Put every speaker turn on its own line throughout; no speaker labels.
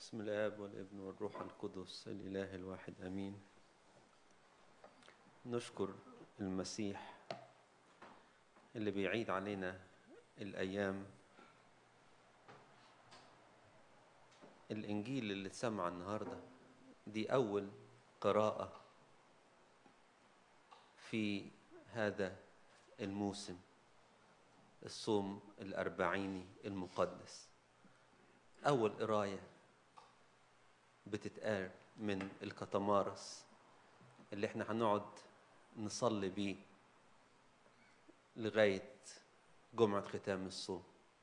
بسم الآب والابن والروح القدس الإله الواحد آمين نشكر المسيح اللي بيعيد علينا الأيام الإنجيل اللي اتسمع النهاردة دي أول قراءة في هذا الموسم الصوم الأربعيني المقدس أول قراية بتتقال من الكتمارس اللي احنا هنقعد نصلي بيه لغاية جمعة ختام الصوم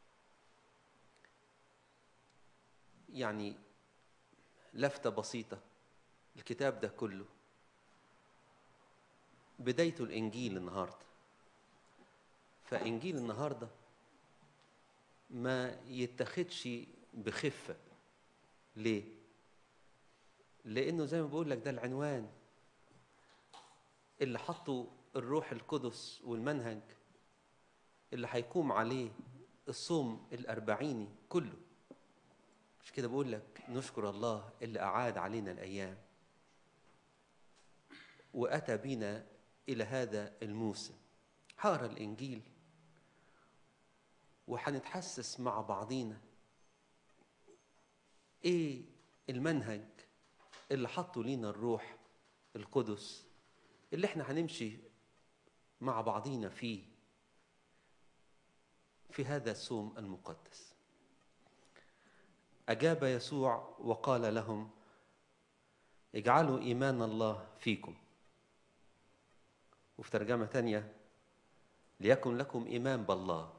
يعني لفتة بسيطة الكتاب ده كله بدايته الإنجيل النهاردة فإنجيل النهاردة ما يتخدش بخفة ليه؟ لأنه زي ما بقول لك ده العنوان اللي حطه الروح القدس والمنهج اللي هيقوم عليه الصوم الأربعيني كله مش كده بقول لك نشكر الله اللي أعاد علينا الأيام وأتى بنا إلى هذا الموسم هقرا الإنجيل وهنتحسس مع بعضينا إيه المنهج اللي حطه لينا الروح القدس اللي احنا هنمشي مع بعضينا فيه في هذا الصوم المقدس أجاب يسوع وقال لهم اجعلوا إيمان الله فيكم وفي ترجمة تانية ليكن لكم إيمان بالله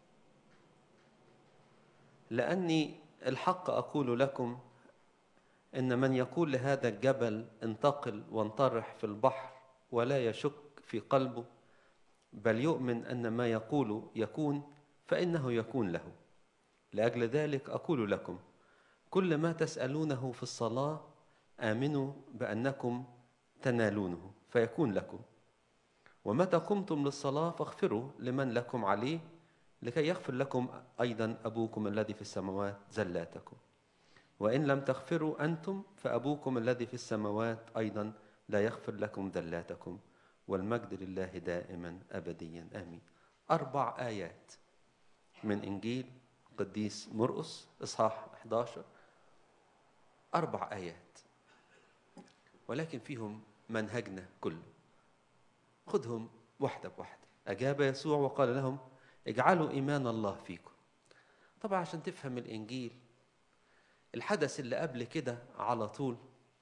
لأني الحق أقول لكم إن من يقول لهذا الجبل انتقل وانطرح في البحر ولا يشك في قلبه بل يؤمن أن ما يقول يكون فإنه يكون له لأجل ذلك أقول لكم كل ما تسألونه في الصلاة آمنوا بأنكم تنالونه فيكون لكم ومتى قمتم للصلاة فاغفروا لمن لكم عليه لكي يغفر لكم أيضا أبوكم الذي في السماوات زلاتكم وإن لم تغفروا أنتم فأبوكم الذي في السماوات أيضا لا يغفر لكم ذلاتكم والمجد لله دائما أبديا آمين أربع آيات من إنجيل قديس مرقس إصحاح 11 أربع آيات ولكن فيهم منهجنا كله خذهم واحدة بواحدة أجاب يسوع وقال لهم اجعلوا إيمان الله فيكم طبعا عشان تفهم الإنجيل الحدث اللي قبل كده على طول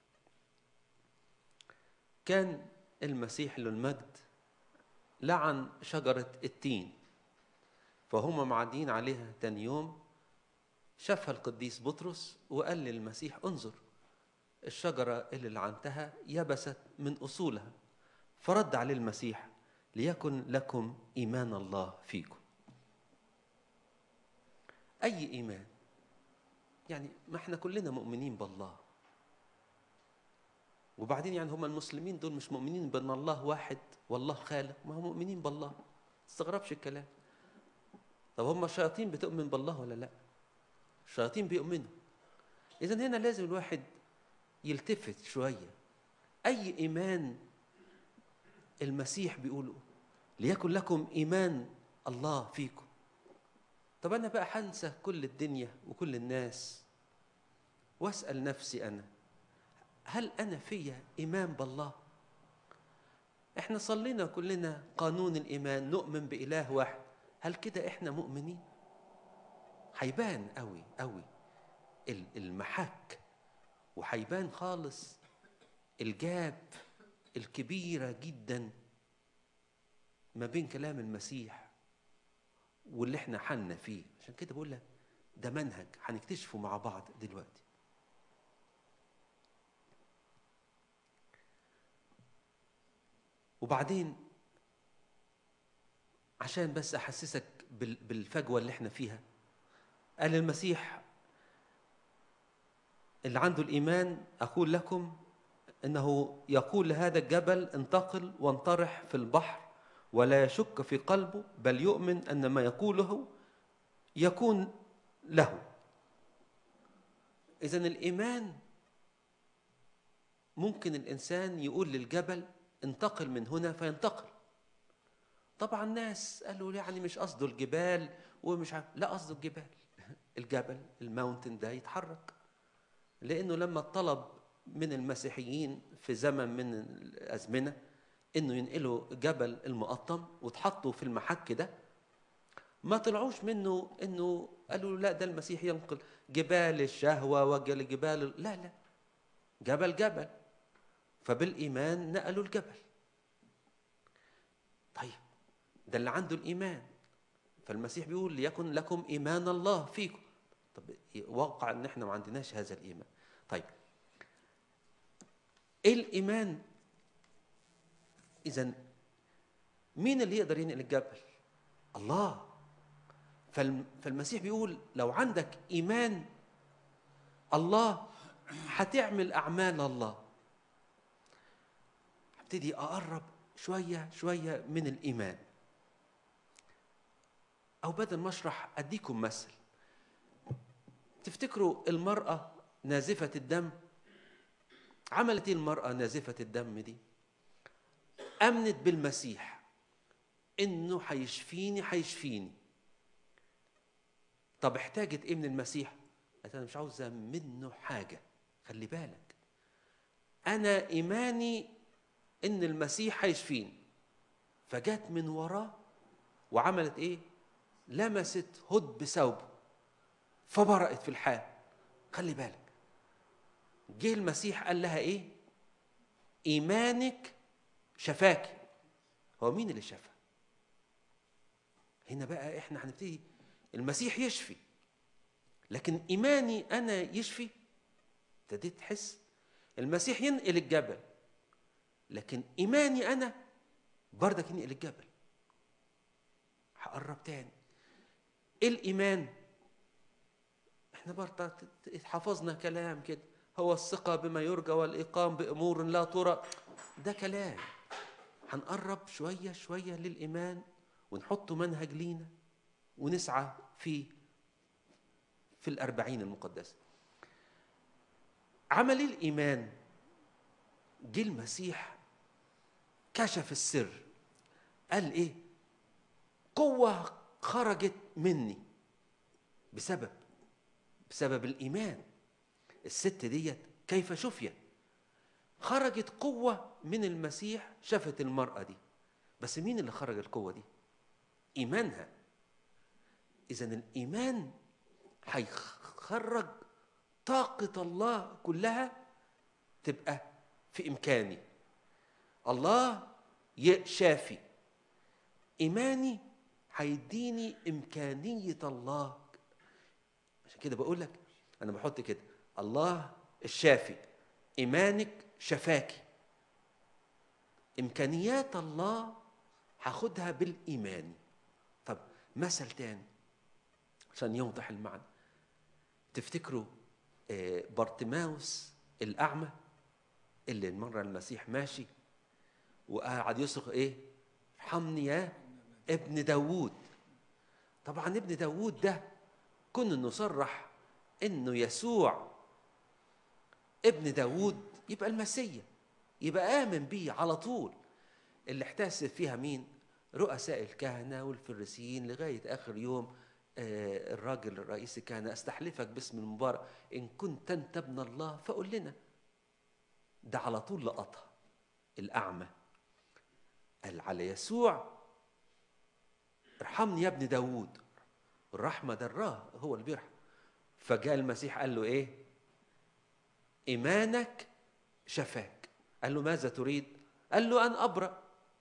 كان المسيح له المجد لعن شجرة التين فهم معديين عليها تاني يوم شافها القديس بطرس وقال للمسيح انظر الشجرة اللي لعنتها يبست من أصولها فرد عليه المسيح ليكن لكم إيمان الله فيكم أي إيمان يعني ما احنا كلنا مؤمنين بالله وبعدين يعني هم المسلمين دول مش مؤمنين بان الله واحد والله خالق ما هم مؤمنين بالله تستغربش الكلام طب هم الشياطين بتؤمن بالله ولا لا الشياطين بيؤمنوا اذا هنا لازم الواحد يلتفت شويه اي ايمان المسيح بيقوله ليكن لكم ايمان الله فيكم طب انا بقى هنسى كل الدنيا وكل الناس واسال نفسي انا هل انا فيا ايمان بالله احنا صلينا كلنا قانون الايمان نؤمن باله واحد هل كده احنا مؤمنين هيبان قوي قوي المحك وهيبان خالص الجاب الكبيره جدا ما بين كلام المسيح واللي احنا حنا فيه عشان كده بقول لك ده منهج هنكتشفه مع بعض دلوقتي وبعدين عشان بس احسسك بالفجوه اللي احنا فيها قال المسيح اللي عنده الايمان اقول لكم انه يقول لهذا الجبل انتقل وانطرح في البحر ولا يشك في قلبه بل يؤمن ان ما يقوله يكون له إذا الإيمان ممكن الإنسان يقول للجبل انتقل من هنا فينتقل طبعا الناس قالوا يعني مش قصده الجبال ومش عارف لا قصده الجبال الجبل الماونتن ده يتحرك لأنه لما طلب من المسيحيين في زمن من الأزمنة إنه ينقلوا جبل المقطم وتحطوا في المحك ده ما طلعوش منه إنه قالوا لا ده المسيح ينقل جبال الشهوة وجبال لا لا جبل جبل فبالإيمان نقلوا الجبل طيب ده اللي عنده الإيمان فالمسيح بيقول ليكن لكم إيمان الله فيكم طب واقع ان احنا ما عندناش هذا الايمان طيب ايه الايمان اذا مين اللي يقدر ينقل الجبل الله فالمسيح بيقول لو عندك ايمان الله هتعمل اعمال الله هبتدي اقرب شويه شويه من الايمان او بدل ما اشرح اديكم مثل تفتكروا المراه نازفه الدم عملت ايه المراه نازفه الدم دي امنت بالمسيح انه هيشفيني هيشفيني طب احتاجت ايه من المسيح قالت انا مش عاوزه منه حاجه خلي بالك انا ايماني ان المسيح هيشفيني فجت من وراه وعملت ايه لمست هد بثوبه فبرأت في الحال خلي بالك جه المسيح قال لها ايه ايمانك شفاكي هو مين اللي شفى هنا بقى احنا هنبتدي المسيح يشفي لكن ايماني انا يشفي ابتديت تحس المسيح ينقل الجبل لكن ايماني انا بردك ينقل الجبل هقرب تاني ايه الايمان احنا برضه حفظنا كلام كده هو الثقه بما يرجى والاقام بامور لا ترى ده كلام هنقرب شويه شويه للايمان ونحطه منهج لينا ونسعى فيه في الأربعين المقدسة عمل الإيمان جه المسيح كشف السر قال إيه قوة خرجت مني بسبب بسبب الإيمان الست ديت كيف شفيت خرجت قوة من المسيح شفت المرأة دي بس مين اللي خرج القوة دي إيمانها إذا الإيمان هيخرج طاقة الله كلها تبقى في إمكاني الله شافي إيماني هيديني إمكانية الله عشان كده بقول لك أنا بحط كده الله الشافي إيمانك شفاكي إمكانيات الله هاخدها بالإيمان طب مثل تاني عشان يوضح المعنى تفتكروا بارتماوس الأعمى اللي مرة المسيح ماشي وقعد يصرخ إيه ارحمني يا ابن داوود طبعا ابن داوود ده كنا نصرح انه يسوع ابن داوود يبقى المسيا يبقى آمن بيه على طول اللي احتسب فيها مين رؤساء الكهنة والفريسيين لغاية آخر يوم آه الراجل الرئيس الكهنة استحلفك باسم المبارك إن كنت أنت ابن الله فقل لنا ده على طول لقطها الأعمى قال على يسوع ارحمني يا ابن داوود الرحمة دراه هو اللي بيرحم فجاء المسيح قال له ايه ايمانك شفاك قال له ماذا تريد قال له ان ابرأ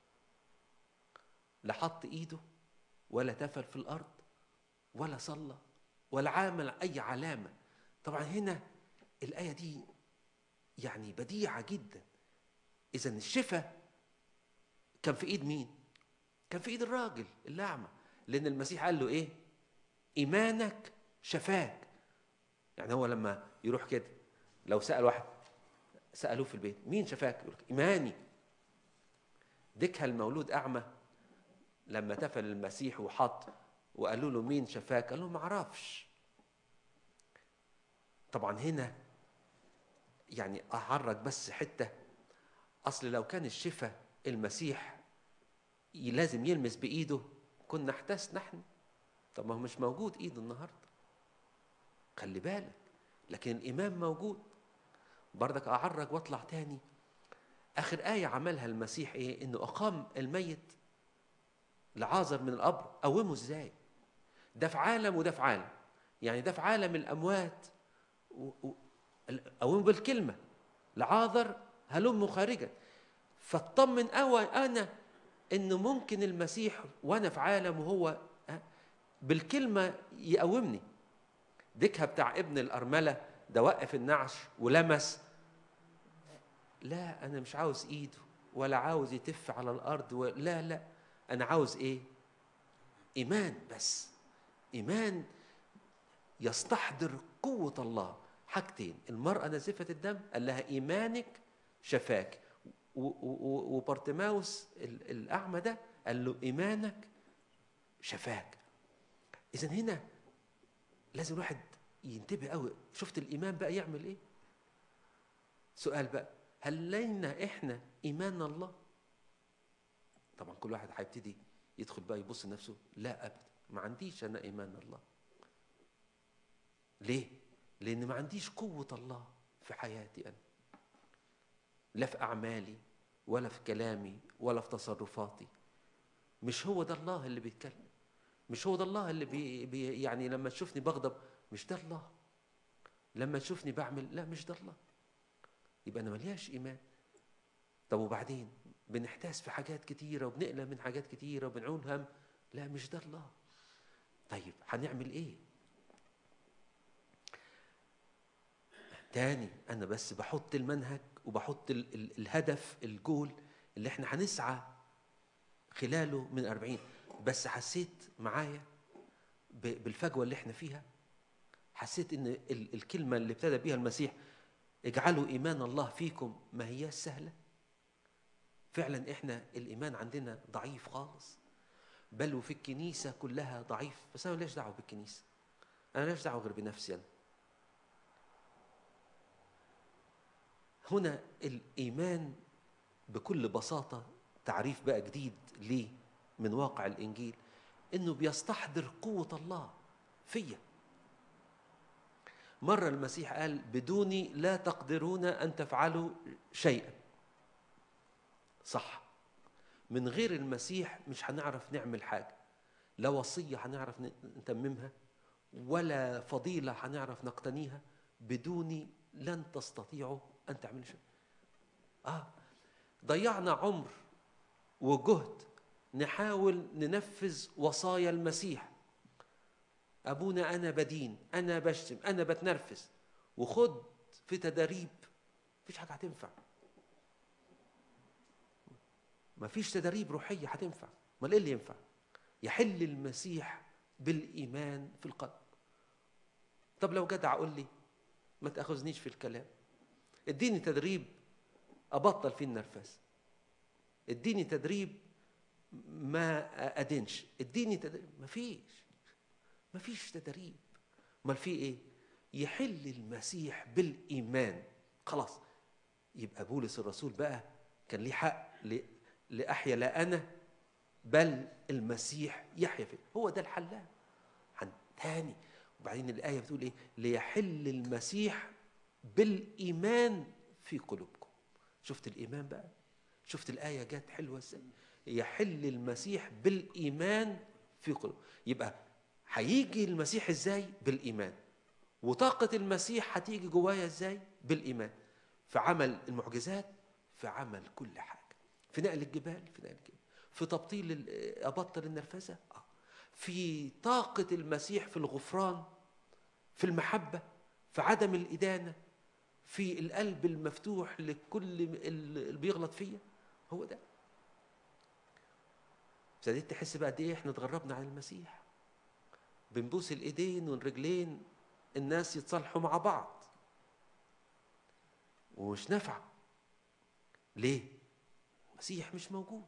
لا حط ايده ولا تفل في الارض ولا صلى ولا عامل اي علامه طبعا هنا الايه دي يعني بديعه جدا اذا الشفاء كان في ايد مين كان في ايد الراجل الاعمى لان المسيح قال له ايه ايمانك شفاك يعني هو لما يروح كده لو سال واحد سالوه في البيت مين شفاك يقول ايماني ديكها المولود اعمى لما تفل المسيح وحط وقالوا له مين شفاك قال له ما اعرفش طبعا هنا يعني اعرج بس حته اصل لو كان الشفاء المسيح ي- لازم يلمس بايده كنا احتسنا احنا طب ما هو مش موجود ايده النهارده خلي بالك لكن الايمان موجود بردك اعرج واطلع تاني اخر ايه عملها المسيح ايه انه اقام الميت لعازر من القبر قومه ازاي ده في عالم وده في عالم يعني ده في عالم الاموات و- و- ال- قومه بالكلمه لعازر هلم خارجا فاطمن أوى انا انه ممكن المسيح وانا في عالم وهو ها، بالكلمه يقومني ديكها بتاع ابن الارمله ده وقف النعش ولمس لا انا مش عاوز ايده ولا عاوز يتف على الارض و... لا لا انا عاوز ايه ايمان بس ايمان يستحضر قوه الله حاجتين المراه نازفه الدم قال لها ايمانك شفاك و- و- و- وبرتماوس ال- الاعمى ده قال له ايمانك شفاك اذا هنا لازم الواحد ينتبه قوي شفت الايمان بقى يعمل ايه سؤال بقى هل لينا احنا ايمان الله طبعا كل واحد هيبتدي يدخل بقى يبص لنفسه لا ابدا ما عنديش انا ايمان الله ليه لان ما عنديش قوه الله في حياتي انا لا في اعمالي ولا في كلامي ولا في تصرفاتي مش هو ده الله اللي بيتكلم مش هو ده الله اللي بي بي يعني لما تشوفني بغضب مش ده الله لما تشوفني بعمل لا مش ده الله يبقى انا ملياش ايمان طب وبعدين بنحتاس في حاجات كتيره وبنقلق من حاجات كتيره وبنعون هم لا مش ده الله طيب هنعمل ايه تاني انا بس بحط المنهج وبحط ال ال الهدف الجول اللي احنا هنسعى خلاله من أربعين بس حسيت معايا ب- بالفجوة اللي احنا فيها حسيت ان ال الكلمة اللي ابتدى بيها المسيح اجعلوا إيمان الله فيكم ما هي سهلة فعلا احنا الإيمان عندنا ضعيف خالص بل وفي الكنيسة كلها ضعيف بس أنا ماليش دعوة بالكنيسة أنا ماليش دعوة غير بنفسي أنا هنا الإيمان بكل بساطة تعريف بقى جديد ليه من واقع الإنجيل إنه بيستحضر قوة الله فيا مرة المسيح قال بدوني لا تقدرون أن تفعلوا شيئا صح من غير المسيح مش هنعرف نعمل حاجة لا وصية هنعرف ن- نتممها ولا فضيلة هنعرف نقتنيها بدوني لن تستطيعوا أن تعملوا شيء آه ضيعنا عمر وجهد نحاول ننفذ وصايا المسيح أبونا أنا بدين أنا بشتم أنا بتنرفز وخد في تدريب مفيش حاجة هتنفع مفيش تدريب روحية هتنفع امال ايه اللي ينفع يحل المسيح بالإيمان في القلب طب لو جدع قول لي ما تأخذنيش في الكلام اديني تدريب أبطل فيه النرفز اديني تدريب ما أدينش اديني تدريب مفيش مفيش تدريب امال في ايه يحل المسيح بالايمان خلاص يبقى بولس الرسول بقى كان ليه حق ل- لاحيا لا انا بل المسيح يحيا فيه هو ده الحلال عن تاني وبعدين الايه بتقول ايه ليحل المسيح بالايمان في قلوبكم شفت الايمان بقى شفت الايه جت حلوه ازاي يحل المسيح بالايمان في قلوب يبقى هيجي المسيح ازاي بالايمان وطاقه المسيح هتيجي جوايا ازاي بالايمان في عمل المعجزات في عمل كل حاجه في نقل الجبال في نقل الجبال في تبطيل ال- ابطل النرفزه آه. في طاقه المسيح في الغفران في المحبه في عدم الادانه في القلب المفتوح لكل اللي بيغلط فيا هو ده ابتديت تحس بقى قد ايه احنا اتغربنا عن المسيح بنبوس الايدين والرجلين الناس يتصالحوا مع بعض ومش نافعه ليه المسيح مش موجود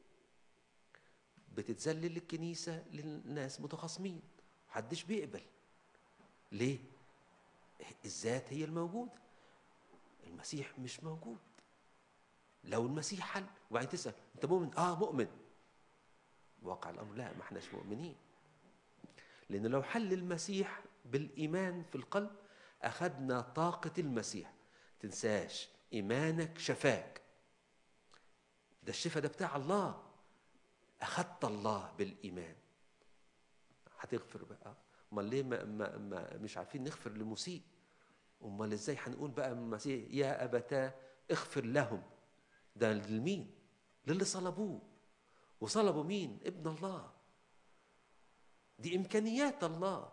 بتتذلل الكنيسه للناس متخاصمين محدش بيقبل ليه الذات هي الموجودة المسيح مش موجود لو المسيح حل وبعدين تسأل أنت مؤمن؟ آه مؤمن واقع الأمر لا ما احناش مؤمنين لأن لو حل المسيح بالإيمان في القلب أخذنا طاقة المسيح تنساش إيمانك شفاك ده الشفاء ده بتاع الله أخذت الله بالإيمان هتغفر بقى امال ليه ما ما ما مش عارفين نغفر لمسيء امال ازاي هنقول بقى من المسيح يا ابتاه اغفر لهم ده لمين للي صلبوه وصلبوا مين ابن الله دي امكانيات الله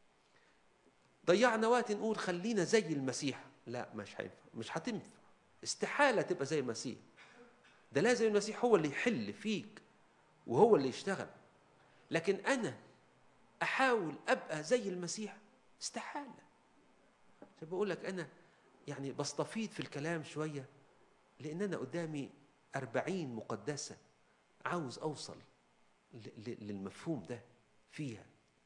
ضيعنا وقت نقول خلينا زي المسيح لا مش هينفع مش هتنفع استحاله تبقى زي المسيح ده لازم المسيح هو اللي يحل فيك وهو اللي يشتغل لكن انا احاول ابقى زي المسيح استحاله عشان بقول لك انا يعني بستفيض في الكلام شويه لان انا قدامي أربعين مقدسه عاوز اوصل للمفهوم ده فيها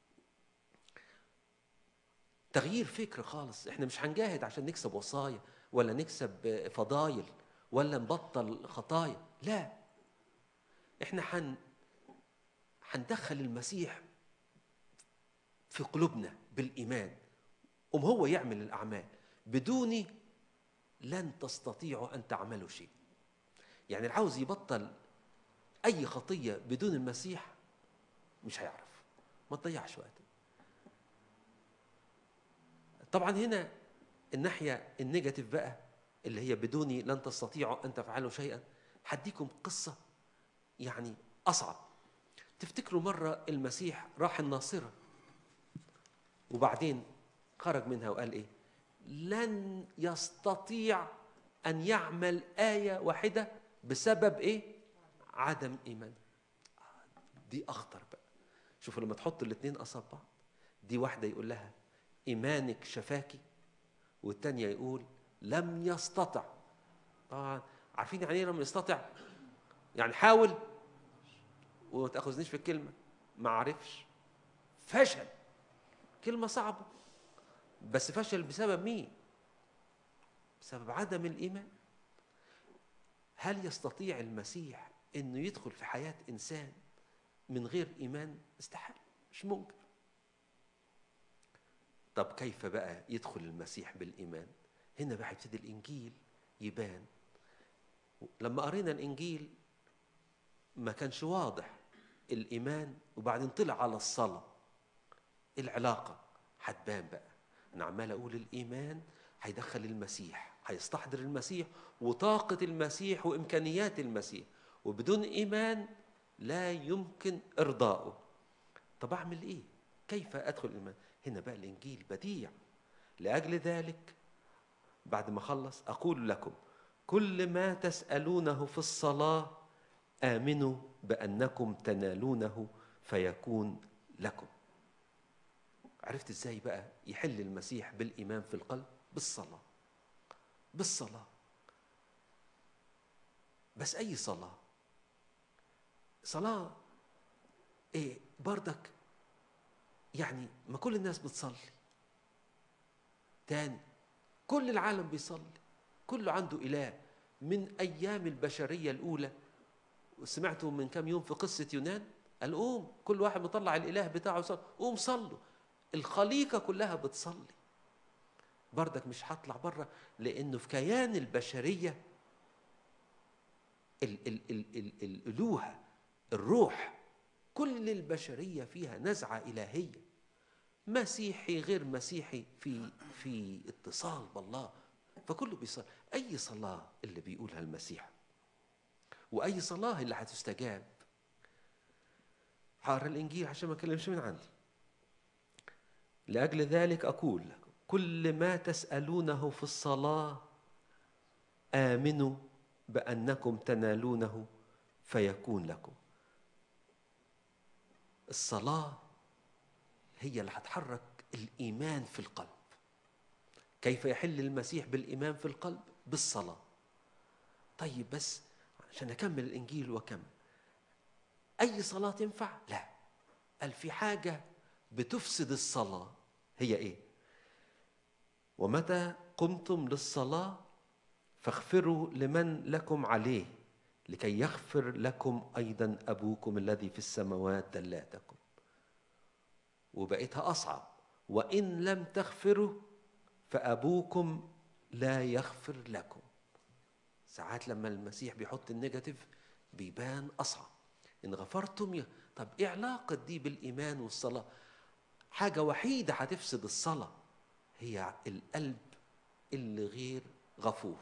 تغيير فكر خالص احنا مش هنجاهد عشان نكسب وصايا ولا نكسب فضايل ولا نبطل خطايا لا احنا حن هندخل المسيح في قلوبنا بالإيمان قم هو يعمل الأعمال بدوني لن تستطيعوا أن تعملوا شيء يعني اللي عاوز يبطل أي خطية بدون المسيح مش هيعرف ما تضيعش وقت طبعا هنا الناحية النيجاتيف بقى اللي هي بدوني لن تستطيعوا أن تفعلوا شيئا هديكم قصة يعني أصعب تفتكروا مرة المسيح راح الناصرة وبعدين خرج منها وقال ايه لن يستطيع ان يعمل ايه واحده بسبب ايه عدم ايمان دي اخطر بقى شوفوا لما تحط الاثنين قصاد بعض دي واحده يقول لها ايمانك شفاكي والتانية يقول لم يستطع طبعا عارفين يعني ايه لم يستطع يعني حاول وما تاخذنيش في الكلمه ما عرفش فشل كلمة صعبة بس فشل بسبب مين؟ بسبب عدم الإيمان هل يستطيع المسيح أنه يدخل في حياة إنسان من غير إيمان؟ استحالة مش ممكن طب كيف بقى يدخل المسيح بالإيمان؟ هنا بقى يبتدي الإنجيل يبان لما قرينا الإنجيل ما كانش واضح الإيمان وبعدين طلع على الصلاة العلاقة هتبان بقى أنا عمال أقول الإيمان هيدخل المسيح هيستحضر المسيح وطاقة المسيح وإمكانيات المسيح وبدون إيمان لا يمكن إرضائه طب أعمل إيه؟ كيف أدخل الإيمان؟ هنا بقى الإنجيل بديع لأجل ذلك بعد ما أخلص أقول لكم كل ما تسألونه في الصلاة آمنوا بأنكم تنالونه فيكون لكم عرفت ازاي بقى يحل المسيح بالايمان في القلب بالصلاه بالصلاه بس اي صلاه صلاه ايه بردك يعني ما كل الناس بتصلي تاني كل العالم بيصلي كله عنده اله من ايام البشريه الاولى سمعتوا من كم يوم في قصه يونان قال قوم كل واحد مطلع الاله بتاعه صلي قوم صلوا الخليقة كلها بتصلي بردك مش هطلع بره لأنه في كيان البشرية ال ال ال ال الألوهة الروح كل البشرية فيها نزعة إلهية مسيحي غير مسيحي في في اتصال بالله فكله بيصلي أي صلاة اللي بيقولها المسيح وأي صلاة اللي هتستجاب هقرا الإنجيل عشان ما أكلمش من عندي لأجل ذلك أقول كل ما تسألونه في الصلاة آمنوا بأنكم تنالونه فيكون لكم الصلاة هي اللي هتحرك الإيمان في القلب كيف يحل المسيح بالإيمان في القلب بالصلاة طيب بس عشان أكمل الإنجيل وكمل أي صلاة تنفع؟ لا قال في حاجة بتفسد الصلاة هي إيه؟ ومتى قمتم للصلاة فاغفروا لمن لكم عليه لكي يغفر لكم أيضا أبوكم الذي في السماوات دلاتكم وبقيتها أصعب وإن لم تغفروا فأبوكم لا يغفر لكم ساعات لما المسيح بيحط النيجاتيف بيبان أصعب إن غفرتم ي... طب إيه علاقة دي بالإيمان والصلاة حاجة وحيدة هتفسد الصلاة هي القلب اللي غير غفور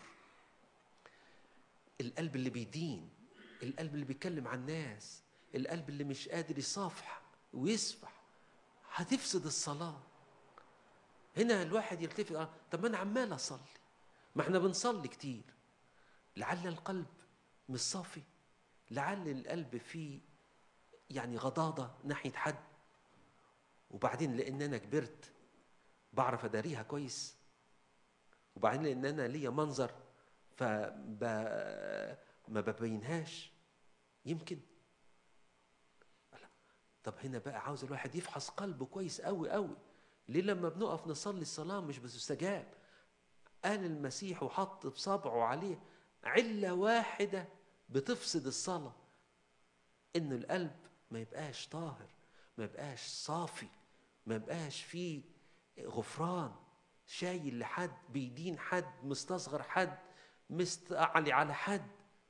القلب اللي بيدين القلب اللي بيتكلم عن الناس القلب اللي مش قادر يصافح ويسفح هتفسد الصلاة هنا الواحد يلتفت آه طب ما أنا عمال أصلي ما احنا بنصلي كتير لعل القلب مش صافي لعل القلب فيه يعني غضاضة ناحية حد وبعدين لأن أنا كبرت بعرف أداريها كويس وبعدين لأن أنا ليا منظر فب ما ببينهاش يمكن لا. طب هنا بقى عاوز الواحد يفحص قلبه كويس قوي قوي ليه لما بنقف نصلي الصلاة مش بتستجاب قال المسيح وحط بصبعه عليه علة واحدة بتفسد الصلاة إن القلب ما يبقاش طاهر ما يبقاش صافي ما يبقاش فيه غفران شايل لحد بيدين حد مستصغر حد مستعلي على حد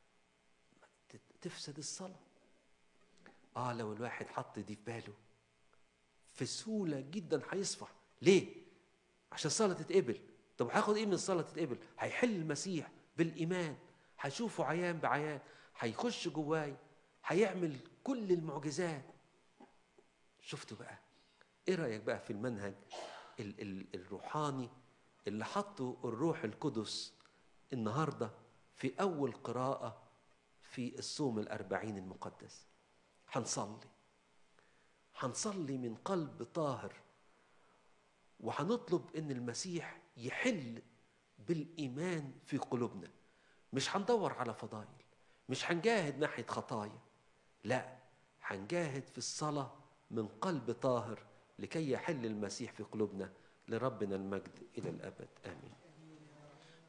تفسد الصلاة آه لو الواحد حط دي في باله في سهولة جدا هيصفح ليه؟ عشان الصلاة تتقبل طب هاخد ايه من الصلاة تتقبل؟ هيحل المسيح بالإيمان هشوفه عيان بعيان هيخش جواي هيعمل كل المعجزات شفتوا بقى ايه رأيك بقى في المنهج ال- ال- الروحاني اللي حطه الروح القدس النهاردة في أول قراءة في الصوم الأربعين المقدس هنصلي هنصلي من قلب طاهر وهنطلب ان المسيح يحل بالايمان في قلوبنا مش هندور على فضائل مش هنجاهد ناحيه خطايا لا هنجاهد في الصلاه من قلب طاهر لكي يحل المسيح في قلوبنا لربنا المجد الى الابد امين